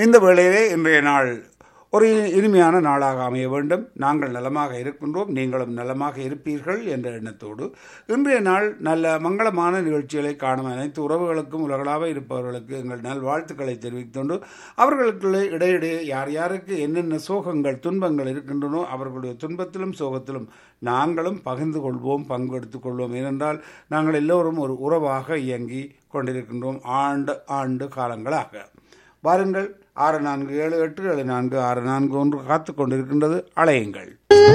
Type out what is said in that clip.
இந்த வேளையிலே இன்றைய நாள் ஒரு இனிமையான நாளாக அமைய வேண்டும் நாங்கள் நலமாக இருக்கின்றோம் நீங்களும் நலமாக இருப்பீர்கள் என்ற எண்ணத்தோடு இன்றைய நாள் நல்ல மங்களமான நிகழ்ச்சிகளை காணும் அனைத்து உறவுகளுக்கும் உலகளாக இருப்பவர்களுக்கு எங்கள் நல்வாழ்த்துக்களை தெரிவித்துக்கொண்டு அவர்களுக்குள்ளே இடையிடையே யார் யாருக்கு என்னென்ன சோகங்கள் துன்பங்கள் இருக்கின்றனோ அவர்களுடைய துன்பத்திலும் சோகத்திலும் நாங்களும் பகிர்ந்து கொள்வோம் பங்கெடுத்துக் கொள்வோம் ஏனென்றால் நாங்கள் எல்லோரும் ஒரு உறவாக இயங்கி கொண்டிருக்கின்றோம் ஆண்டு ஆண்டு காலங்களாக வாருங்கள் ஆறு நான்கு ஏழு எட்டு ஏழு நான்கு ஆறு நான்கு ஒன்று காத்து கொண்டிருக்கின்றது அலையுங்கள்